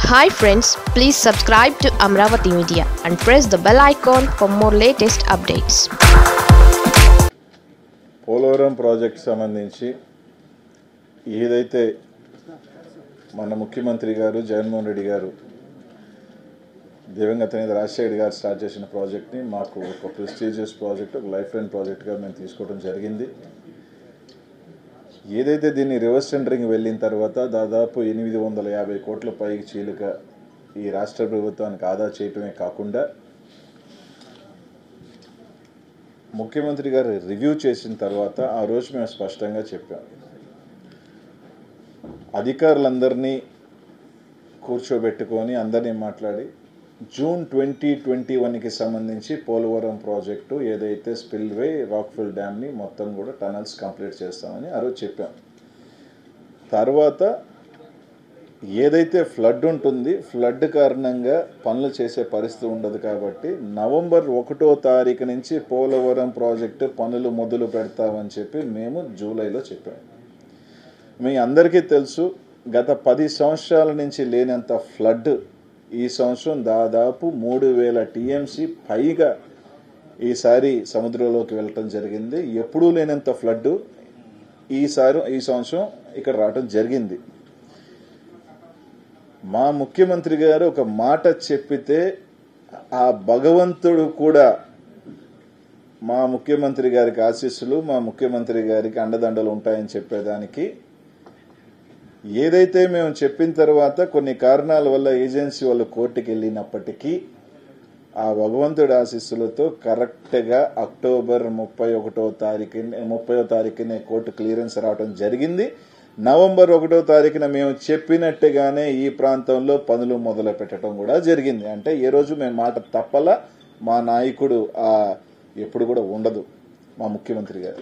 Hi friends please subscribe to Amaravati media and press the bell icon for more latest updates Polavaram project సంబంధించి ఏదైతే మన ముఖ్యమంత్రి గారు జగన్మోహన్ రెడ్డి గారు దివంగత నేత రాజశేఖర్ గారు స్టార్ట్ చేసిన ప్రాజెక్ట్ని మాకు ఒక ప్రెస్టీజియస్ ప్రాజెక్ట్ ఒక లైఫ్ లైన్ ప్రాజెక్ట్గా మేము తీసుకోవడం జరిగింది ఏదైతే దీన్ని రివర్స్ టెండరింగ్ వెళ్ళిన తర్వాత దాదాపు ఎనిమిది వందల యాభై కోట్ల పైకి చీలిక ఈ రాష్ట్ర ప్రభుత్వానికి ఆదా చేయటమే కాకుండా ముఖ్యమంత్రి గారు రివ్యూ చేసిన తర్వాత ఆ రోజు మేము స్పష్టంగా చెప్పాం అధికారులందరినీ కూర్చోబెట్టుకొని అందరినీ మాట్లాడి జూన్ ట్వంటీ ట్వంటీ వన్కి సంబంధించి పోలవరం ప్రాజెక్టు ఏదైతే స్పిల్వే రాక్ఫిల్ డ్యామ్ని మొత్తం కూడా టనల్స్ కంప్లీట్ చేస్తామని ఆ రోజు చెప్పాం తర్వాత ఏదైతే ఫ్లడ్ ఉంటుంది ఫ్లడ్ కారణంగా పనులు చేసే పరిస్థితి ఉండదు కాబట్టి నవంబర్ ఒకటో తారీఖు నుంచి పోలవరం ప్రాజెక్టు పనులు మొదలు పెడతామని చెప్పి మేము జూలైలో చెప్పాము మీ అందరికీ తెలుసు గత పది సంవత్సరాల నుంచి లేనంత ఫ్లడ్ ఈ సంవత్సరం దాదాపు మూడు వేల టీఎంసీ పైగా ఈసారి సముద్రంలోకి వెళ్ళటం జరిగింది ఎప్పుడూ లేనంత ఫ్లడ్ ఈసారి ఈ సంవత్సరం ఇక్కడ రావటం జరిగింది మా ముఖ్యమంత్రి గారు ఒక మాట చెప్పితే ఆ భగవంతుడు కూడా మా ముఖ్యమంత్రి గారికి ఆశీస్సులు మా ముఖ్యమంత్రి గారికి అండదండలు ఉంటాయని చెప్పేదానికి ఏదైతే మేము చెప్పిన తర్వాత కొన్ని కారణాల వల్ల ఏజెన్సీ వాళ్ళు కోర్టుకి వెళ్ళినప్పటికీ ఆ భగవంతుడి ఆశీస్సులతో కరెక్ట్గా అక్టోబర్ ముప్పై ఒకటో తారీఖు ముప్పయో తారీఖునే కోర్టు క్లియరెన్స్ రావడం జరిగింది నవంబర్ ఒకటో తారీఖున మేము చెప్పినట్టుగానే ఈ ప్రాంతంలో పనులు మొదలు పెట్టడం కూడా జరిగింది అంటే ఏ రోజు మేము మాట తప్పల మా నాయకుడు ఆ ఎప్పుడు కూడా ఉండదు మా ముఖ్యమంత్రి గారు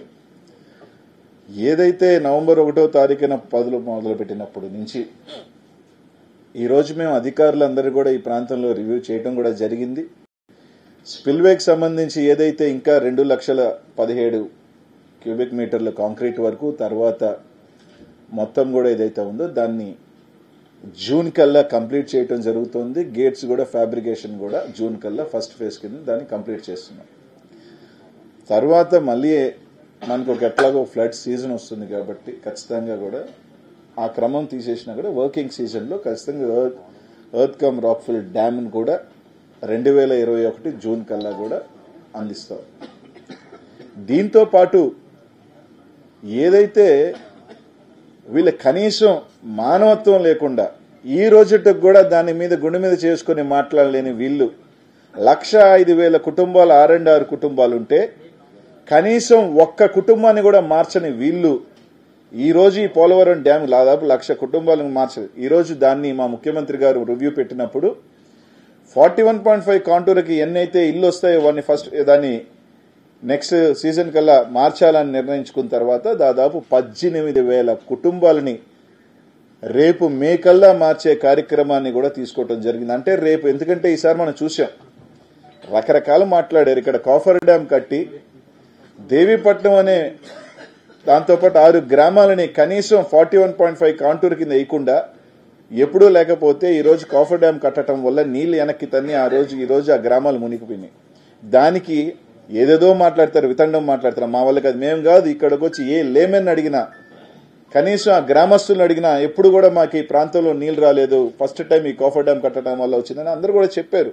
ఏదైతే నవంబర్ ఒకటో తారీఖున పదులు మొదలుపెట్టినప్పటి నుంచి ఈరోజు మేము అధికారులందరూ కూడా ఈ ప్రాంతంలో రివ్యూ చేయడం కూడా జరిగింది స్పిల్వేకి సంబంధించి ఏదైతే ఇంకా రెండు లక్షల పదిహేడు క్యూబిక్ మీటర్ల కాంక్రీట్ వరకు తర్వాత మొత్తం కూడా ఏదైతే ఉందో దాన్ని జూన్ కల్లా కంప్లీట్ చేయడం జరుగుతుంది గేట్స్ కూడా ఫ్యాబ్రికేషన్ కూడా జూన్ కల్లా ఫస్ట్ ఫేజ్ కింద దాన్ని కంప్లీట్ చేస్తున్నాం తర్వాత మళ్ళీ మనకు ఒక ఎట్లాగో ఫ్లడ్ సీజన్ వస్తుంది కాబట్టి ఖచ్చితంగా కూడా ఆ క్రమం తీసేసినా కూడా వర్కింగ్ సీజన్లో ఖచ్చితంగా ఎర్త్ ఎర్త్ కమ్ రాక్ఫిల్ డ్యామ్ని కూడా రెండు వేల ఇరవై ఒకటి జూన్ కల్లా కూడా అందిస్తాం దీంతో పాటు ఏదైతే వీళ్ళ కనీసం మానవత్వం లేకుండా ఈ రోజుటికి కూడా దాని మీద గుండె మీద చేసుకుని మాట్లాడలేని వీళ్ళు లక్ష ఐదు వేల కుటుంబాలు ఆర్ అండ్ ఆరు కుటుంబాలు ఉంటే కనీసం ఒక్క కుటుంబాన్ని కూడా మార్చని వీళ్ళు ఈ రోజు ఈ పోలవరం డ్యామ్ దాదాపు లక్ష కుటుంబాలను మార్చదు ఈ రోజు దాన్ని మా ముఖ్యమంత్రి గారు రివ్యూ పెట్టినప్పుడు ఫార్టీ వన్ పాయింట్ ఫైవ్ కాంటూర్కి ఎన్నైతే ఇల్లు వస్తాయో వాడిని ఫస్ట్ దాన్ని నెక్స్ట్ సీజన్ కల్లా మార్చాలని నిర్ణయించుకున్న తర్వాత దాదాపు పద్దెనిమిది వేల కుటుంబాలని రేపు మే కల్లా మార్చే కార్యక్రమాన్ని కూడా తీసుకోవటం జరిగింది అంటే రేపు ఎందుకంటే ఈసారి మనం చూసాం రకరకాలు మాట్లాడారు ఇక్కడ కాఫర్ డ్యామ్ కట్టి దేవీపట్నం అనే దాంతోపాటు ఆరు గ్రామాలని కనీసం forty one point five contour కింద వేయకుండా ఎప్పుడూ లేకపోతే ఈ రోజు కాఫర్ డ్యామ్ కట్టడం వల్ల నీళ్లు వెనక్కి తన్ని ఆ రోజు ఈ రోజు ఆ గ్రామాలు మునిగిపోయినాయి దానికి ఏదేదో మాట్లాడతారు వితండం మాట్లాడతారు మా వాళ్ళకి అది మేము కాదు ఇక్కడికి వచ్చి ఏ లేమని అడిగినా కనీసం ఆ గ్రామస్తులను అడిగినా ఎప్పుడు కూడా మాకు ఈ ప్రాంతంలో నీళ్లు రాలేదు ఫస్ట్ టైం ఈ కాఫర్ డ్యామ్ కట్టడం వల్ల వచ్చిందని అందరూ కూడా చెప్పారు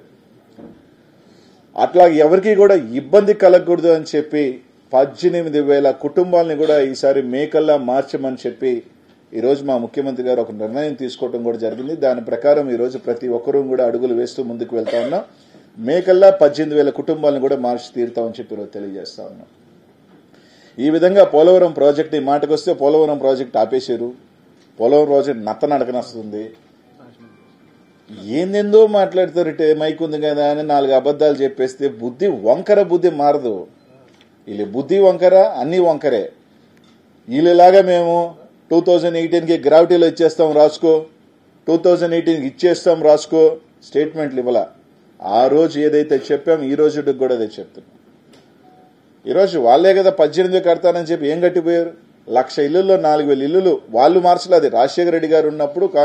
అట్లా ఎవరికి కూడా ఇబ్బంది కలగకూడదు అని చెప్పి పద్దెనిమిది వేల కుటుంబాలని కూడా ఈసారి మేకల్లా మార్చమని చెప్పి ఈరోజు మా ముఖ్యమంత్రి గారు ఒక నిర్ణయం తీసుకోవడం కూడా జరిగింది దాని ప్రకారం ఈరోజు ప్రతి ఒక్కరూ కూడా అడుగులు వేస్తూ ముందుకు వెళ్తా ఉన్నాం మేకల్లా పద్దెనిమిది వేల కుటుంబాలను కూడా మార్చి తీరుతామని చెప్పి ఈరోజు తెలియజేస్తా ఉన్నాం ఈ విధంగా పోలవరం ప్రాజెక్ట్ ఈ మాటకు వస్తే పోలవరం ప్రాజెక్ట్ ఆపేశారు పోలవరం ప్రాజెక్ట్ నత్త నడకనొస్తుంది ఏందెందో మాట్లాడతారు ఇటే మైక్ ఉంది కదా అని నాలుగు అబద్దాలు చెప్పేస్తే బుద్ధి వంకర బుద్ధి మారదు వీళ్ళు బుద్ధి వంకర అన్ని వంకరే వీళ్ళలాగా మేము టూ థౌజండ్ ఎయిటీన్కి గ్రావిటీలో ఇచ్చేస్తాం రాసుకో టూ థౌజండ్ ఎయిటీన్కి ఇచ్చేస్తాం రాసుకో స్టేట్మెంట్లు ఇవ్వాల ఆ రోజు ఏదైతే చెప్పాం ఈ రోజు కూడా అదే చెప్తున్నాం ఈరోజు వాళ్ళే కదా పద్దెనిమిది కడతానని చెప్పి ఏం కట్టిపోయారు లక్ష ఇల్లుల్లో నాలుగు వేల ఇల్లులు వాళ్ళు మార్చలేదు రాజశేఖర రెడ్డి గారు ఉన్నప్పుడు కా-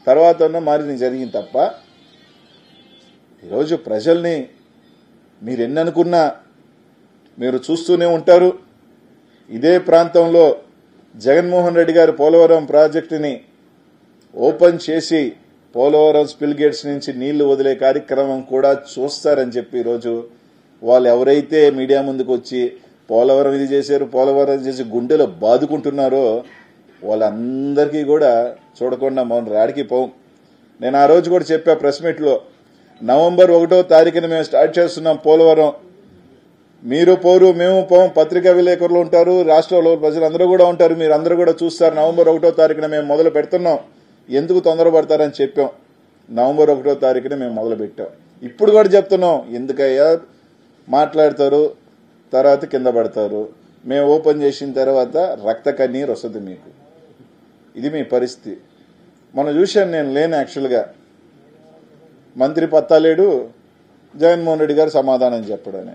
తర్వాత ఉన్న మారి జరిగింది తప్ప ఈరోజు ప్రజల్ని మీరు ఎన్ని అనుకున్నా మీరు చూస్తూనే ఉంటారు ఇదే ప్రాంతంలో జగన్మోహన్ రెడ్డి గారు పోలవరం ప్రాజెక్టుని ఓపెన్ చేసి పోలవరం స్పిల్ గేట్స్ నుంచి నీళ్లు వదిలే కార్యక్రమం కూడా చూస్తారని చెప్పి ఈరోజు వాళ్ళు ఎవరైతే మీడియా ముందుకు వచ్చి పోలవరం ఇది చేశారు పోలవరం ఇది చేసి గుండెలో బాదుకుంటున్నారో వాళ్ళందరికీ కూడా చూడకుండా మనం రాడికి పోం నేను ఆ రోజు కూడా చెప్పా ప్రెస్ మీట్లో నవంబర్ ఒకటో తారీఖున మేము స్టార్ట్ చేస్తున్నాం పోలవరం మీరు పోరు మేము పోం పత్రికా విలేకరులు ఉంటారు రాష్ట్రంలో ప్రజలందరూ కూడా ఉంటారు మీరు అందరూ కూడా చూస్తారు నవంబర్ ఒకటో తారీఖున మేము మొదలు పెడుతున్నాం ఎందుకు తొందరపడతారని చెప్పాం నవంబర్ ఒకటో తారీఖున మేము మొదలు పెట్టాం ఇప్పుడు కూడా చెప్తున్నాం ఎందుకయ్యా మాట్లాడతారు తర్వాత కింద పడతారు మేము ఓపెన్ చేసిన తర్వాత రక్త కన్నీరు వస్తుంది మీకు ఇది మీ పరిస్థితి మనం చూశాను నేను లేను యాక్చువల్గా మంత్రి పత్తాలేడు జగన్మోహన్ రెడ్డి గారు సమాధానం చెప్పడని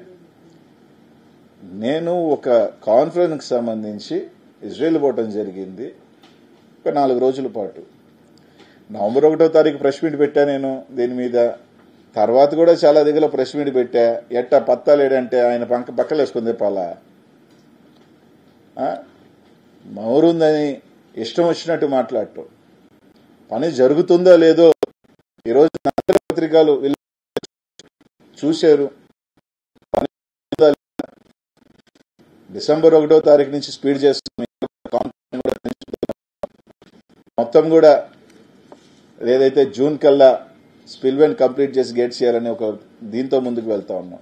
నేను ఒక కాన్ఫరెన్స్కి సంబంధించి ఇజ్రాయెల్ పోవటం జరిగింది ఒక నాలుగు రోజుల పాటు నవంబర్ ఒకటో తారీఖు ప్రెస్ మీట్ పెట్టా నేను దీని మీద తర్వాత కూడా చాలా దగ్గర ప్రెస్ మీట్ పెట్టా ఎట్టా పత్తాలేడంటే ఆయన పక్క పక్కలు వేసుకుంది పాలా మౌరుందని ఇష్టం వచ్చినట్టు మాట్లాడటం పని జరుగుతుందో లేదో ఈరోజు అందరి పత్రికలు వెళ్ళి చూశారు పని జరుగుతుందా లేదా? డిసెంబర్ ఒకటో తారీఖు నుంచి స్పీడ్ చేస్తున్నాం కాంట్రాక్ట్ కూడా పెంచుతున్నాం. మొత్తం కూడా ఏదైతే జూన్ కల్లా స్పిల్వెన్ కంప్లీట్ చేసి గేట్ చేయాలని ఒక దీంతో ముందుకు వెళ్తా ఉన్నాం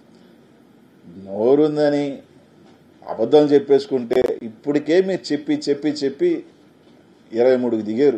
నోరుందని అబద్ధం చెప్పేసుకుంటే ఇప్పటికే మీరు చెప్పి చెప్పి చెప్పి ఇరవై మూడుకి దిగారు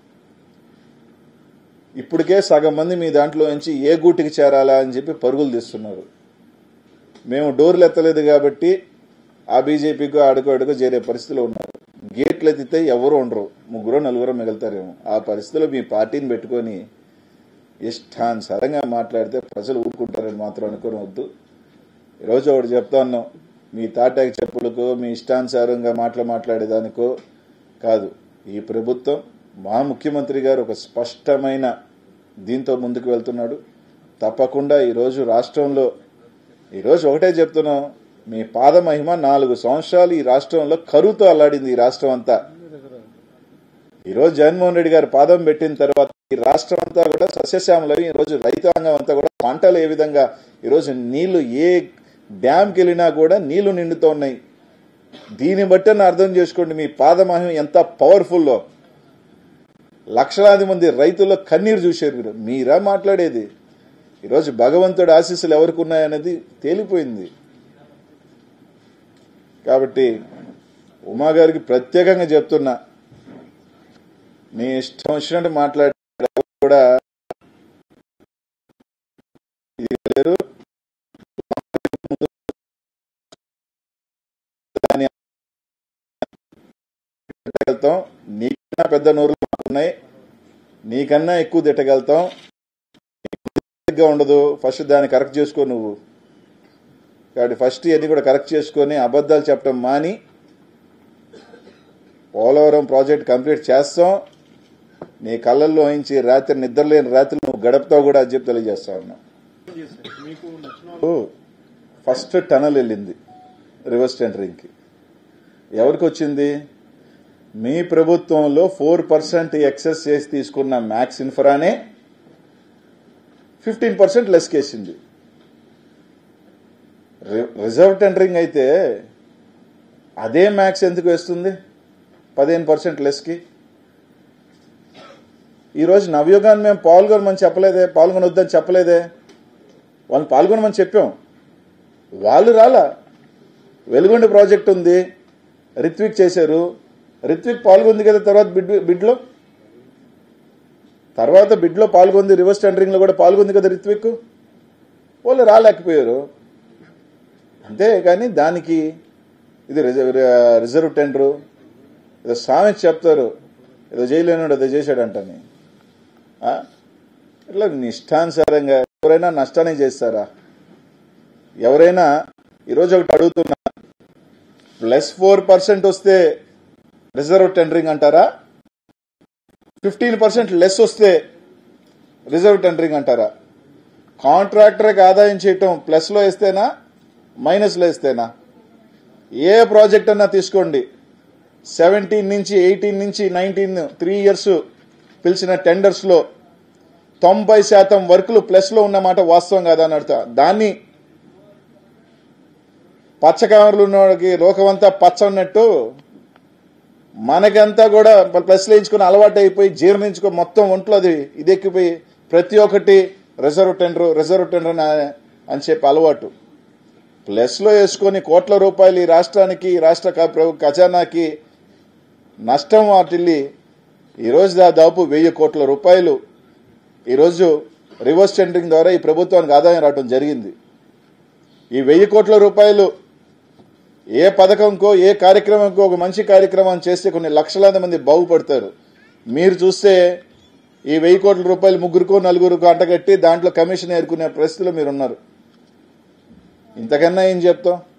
ఇప్పటికే సగం మంది మీ దాంట్లో నుంచి ఏ గూటికి చేరాలా అని చెప్పి పరుగులు తీస్తున్నారు మేము డోర్లు ఎత్తలేదు కాబట్టి ఆ బీజేపీకో ఆడుకో ఆడుకో చేరే పరిస్థితిలో ఉన్నారు గేట్లు ఎత్తితే ఎవరు ఉండరు ముగ్గురు నలుగురు మిగులుతారేమో ఆ పరిస్థితిలో మీ పార్టీని పెట్టుకొని ఇష్టానుసారంగా మాట్లాడితే ప్రజలు ఊరుకుంటారని మాత్రం అనుకుని వద్దు ఈరోజు ఒకటి చెప్తా ఉన్నాం మీ తాటాకి చెప్పులకో మీ ఇష్టానుసారంగా మాటలు మాట్లాడేదానికో కాదు ఈ ప్రభుత్వం మా ముఖ్యమంత్రి గారు ఒక స్పష్టమైన దీంతో ముందుకు వెళ్తున్నాడు తప్పకుండా ఈరోజు రాష్ట్రంలో ఈరోజు ఒకటే చెప్తున్నాం మీ పాద మహిమ నాలుగు సంవత్సరాలు ఈ రాష్ట్రంలో కరువుతో అల్లాడింది ఈ రాష్ట్రం అంతా ఈరోజు జగన్మోహన్ రెడ్డి గారు పాదం పెట్టిన తర్వాత ఈ రాష్ట్రం అంతా కూడా సస్యశ్యామలవి ఈ రోజు రైతాంగం అంతా కూడా పంటలు ఏ విధంగా ఈరోజు నీళ్లు ఏ డ్యాంకి వెళ్ళినా కూడా నీళ్లు నిండుతూ ఉన్నాయి దీన్ని బట్టి అర్థం చేసుకోండి మీ పాదమహిమ ఎంత పవర్ఫుల్లో లక్షలాది మంది రైతుల్లో కన్నీరు చూశారు మీరు మీరా మాట్లాడేది ఈరోజు భగవంతుడి ఆశీస్సులు ఎవరికి ఉన్నాయనేది తేలిపోయింది కాబట్టి ఉమా గారికి ప్రత్యేకంగా చెప్తున్నా మీ ఇష్టం వచ్చినట్టు మాట్లాడే కూడా ఇది లేరు దాని తిట్టగలుగుతాం నీకన్నా పెద్ద నోరులు మాకున్నాయి నీకన్నా ఎక్కువ తిట్టగలుగుతాం గా ఉండదు ఫస్ట్ దాన్ని కరెక్ట్ చేసుకో నువ్వు కాబట్టి ఫస్ట్ ఇవన్నీ కూడా కరెక్ట్ చేసుకొని అబద్ధాలు చెప్పడం మాని పోలవరం ప్రాజెక్ట్ కంప్లీట్ చేస్తాం నీ కళ్ళల్లో నుంచి రాత్రి నిద్రలేని రాత్రి నువ్వు గడపతావు కూడా అని చెప్పి తెలియజేస్తా ఉన్నా ఓ, ఫస్ట్ టనల్ వెళ్ళింది రివర్స్ టెండరింగ్కి ఎవరికి వచ్చింది మీ ప్రభుత్వంలో ఫోర్ పర్సెంట్ ఎక్సెస్ చేసి తీసుకున్న మ్యాక్స్ ఇన్ఫ్రానే ఫిఫ్టీన్ పర్సెంట్ లెస్ కేసింది రి- రిజర్వ్ టెండరింగ్ అయితే అదే మ్యాక్స్ ఎందుకు వేస్తుంది పదిహేను పర్సెంట్ లెస్కి ఈరోజు నవయుగాన్ని మేము పాల్గొనమని చెప్పలేదే పాల్గొనొద్దని చెప్పలేదే వాళ్ళని పాల్గొనమని చెప్పాం వాళ్ళు రాలా వెలుగొండ ప్రాజెక్ట్ ఉంది రిత్విక్ చేశారు రిత్విక్ పాల్గొంది కదా తర్వాత బిడ్ బిడ్లో తర్వాత బిడ్లో పాల్గొంది రివర్స్ టెండరింగ్లో కూడా పాల్గొంది కదా రిత్విక్ వాళ్ళు రాలేకపోయారు అంతే కానీ దానికి ఇది రిజర్వ్ రిజర్వ్ టెండరు ఏదో సామెత చెప్తారు ఏదో చేయలేనాడు ఏదో చేశాడంటని ఆ? ఇట్లా నిష్టానుసారంగా ఎవరైనా నష్టాన్ని చేస్తారా ఎవరైనా ఈరోజు ఒకటి అడుగుతున్నా ప్లస్ ఫోర్ పర్సెంట్ వస్తే రిజర్వ్ టెండరింగ్ అంటారా ఫిఫ్టీన్ పర్సెంట్ లెస్ వస్తే రిజర్వ్ టెండరింగ్ అంటారా కాంట్రాక్టర్కి ఆదాయం చేయటం ప్లస్లో వేస్తేనా మైనస్లో వేస్తేనా ఏ ప్రాజెక్ట్ అన్నా తీసుకోండి సెవెంటీన్ నుంచి ఎయిటీన్ నుంచి నైన్టీన్ త్రీ ఇయర్స్ పిలిచిన టెండర్స్లో తొంభై శాతం వర్కులు ప్లస్లో ఉన్నమాట వాస్తవం కాదా అని అడుగుతా దాన్ని పచ్చకామర్లు ఉన్నవాడికి లోకమంతా పచ్చ ఉన్నట్టు మనకంతా కూడా ప్లస్ వేయించుకుని అలవాటు అయిపోయి జీర్ణించుకో మొత్తం ఒంట్లో అది ఇదెక్కిపోయి ప్రతి ఒక్కటి రిజర్వ్ టెండర్ రిజర్వ్ టెండర్ అని- అని చెప్పి అలవాటు ప్లస్లో వేసుకొని కోట్ల రూపాయలు ఈ రాష్ట్రానికి ఈ రాష్ట్ర క- ప్రభు ఖజానాకి నష్టం వాటిల్లి ఈరోజు దాదాపు వెయ్యి కోట్ల రూపాయలు ఈరోజు రివర్స్ టెండరింగ్ ద్వారా ఈ ప్రభుత్వానికి ఆదాయం రావడం జరిగింది ఈ వెయ్యి కోట్ల రూపాయలు ఏ పథకంకో ఏ కార్యక్రమంకో ఒక మంచి కార్యక్రమం చేస్తే కొన్ని లక్షలాది మంది బాగుపడతారు మీరు చూస్తే ఈ వెయ్యి కోట్ల రూపాయలు ముగ్గురుకో నలుగురుకో అంటగట్టి దాంట్లో కమిషన్ ఏరుకునే పరిస్థితిలో మీరు ఉన్నారు ఇంతకన్నా ఏం చెప్తాం